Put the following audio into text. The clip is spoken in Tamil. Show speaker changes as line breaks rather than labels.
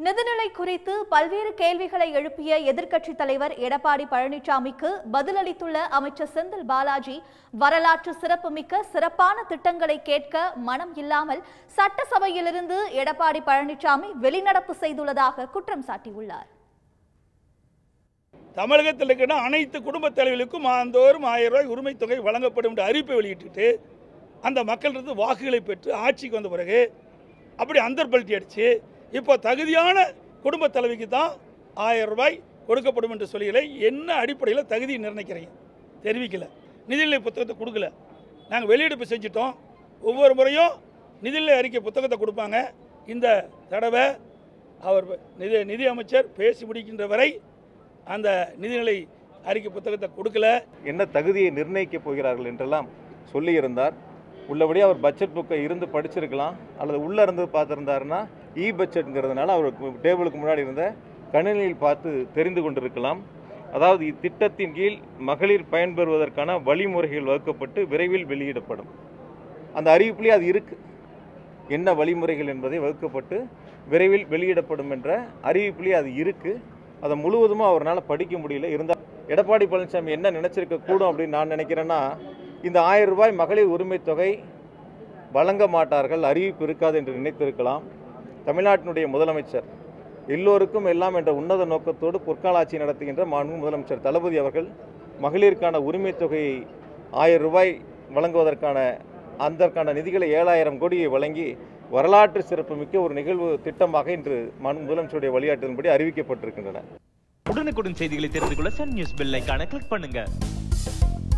நிதிநிலை குறித்து பல்வேறு கேள்விகளை எழுப்பிய எதிர்க்கட்சித் தலைவர் எடப்பாடி பழனிசாமிக்கு பதிலளித்துள்ள அமைச்சர் செந்தில் பாலாஜி வரலாற்று சிறப்புமிக்க சிறப்பான திட்டங்களை கேட்க மனம் இல்லாமல் சட்டசபையிலிருந்து எடப்பாடி பழனிசாமி வெளிநடப்பு செய்துள்ளதாக குற்றம் சாட்டியுள்ளார்
தமிழகத்தில் இருக்கிற அனைத்து குடும்பத் தலைவர்களுக்கும் மாதந்தோறும் ஆயிரம் ரூபாய் உரிமைத் தொகை வழங்கப்படும் என்ற அறிவிப்பை வெளியிட்டுட்டு அந்த மக்களிடத்து வாக்குகளை பெற்று ஆட்சிக்கு வந்த பிறகு அப்படி அந்தர்பல்ட்டி அடித்து இப்போ தகுதியான குடும்பத் தலைவிக்கு தான் ஆயிரம் ரூபாய் கொடுக்கப்படும் என்று சொல்லிகளை என்ன அடிப்படையில் தகுதி நிர்ணயிக்கிறீங்க தெரிவிக்கல நிதிநிலை புத்தகத்தை கொடுக்கல நாங்கள் வெளியெடுப்பு செஞ்சிட்டோம் ஒவ்வொரு முறையும் நிதிநிலை அறிக்கை புத்தகத்தை கொடுப்பாங்க இந்த தடவை அவர் நிதி நிதி அமைச்சர் பேசி முடிக்கின்ற வரை அந்த நிதிநிலை அறிக்கை புத்தகத்தை கொடுக்கல
என்ன தகுதியை நிர்ணயிக்கப் போகிறார்கள் என்றெல்லாம் சொல்லியிருந்தார் உள்ளபடி அவர் பட்ஜெட் புக்கை இருந்து படிச்சிருக்கலாம் அல்லது உள்ளே இருந்து பார்த்துருந்தாருன்னா இ பட்ஜெட்ங்கிறதுனால அவர் டேபிளுக்கு முன்னாடி இருந்த கணினியில் பார்த்து தெரிந்து கொண்டிருக்கலாம் அதாவது இத்திட்டத்தின் கீழ் மகளிர் பயன்பெறுவதற்கான வழிமுறைகள் வகுக்கப்பட்டு விரைவில் வெளியிடப்படும் அந்த அறிவிப்பிலே அது இருக்கு என்ன வழிமுறைகள் என்பதை வகுக்கப்பட்டு விரைவில் வெளியிடப்படும் என்ற அறிவிப்பிலே அது இருக்கு அதை முழுவதுமாக அவரால் படிக்க முடியல இருந்தால் எடப்பாடி பழனிசாமி என்ன நினைச்சிருக்க கூடும் அப்படின்னு நான் நினைக்கிறேன்னா இந்த ஆயிரம் ரூபாய் மகளிர் உரிமைத் தொகை வழங்க மாட்டார்கள் அறிவிப்பு இருக்காது என்று நினைத்திருக்கலாம் தமிழ்நாட்டினுடைய முதலமைச்சர் எல்லோருக்கும் எல்லாம் என்ற உன்னத நோக்கத்தோடு பொற்கால ஆட்சி நடத்துகின்ற மாண்பு முதலமைச்சர் தளபதி அவர்கள் மகளிருக்கான உரிமைத் தொகையை ஆயிரம் ரூபாய் வழங்குவதற்கான அதற்கான நிதிகளை ஏழாயிரம் கோடியை வழங்கி வரலாற்று சிறப்புமிக்க ஒரு நிகழ்வு திட்டமாக இன்று மாண்பு முதலமைச்சருடைய வழிகாட்டுதலின்படி அறிவிக்கப்பட்டிருக்கின்றன
உடனுக்குடன் செய்திகளை தெரிந்து கொள்ள சன் நியூஸ் பெல் ஐகானை கிளிக் பண்ணுங்க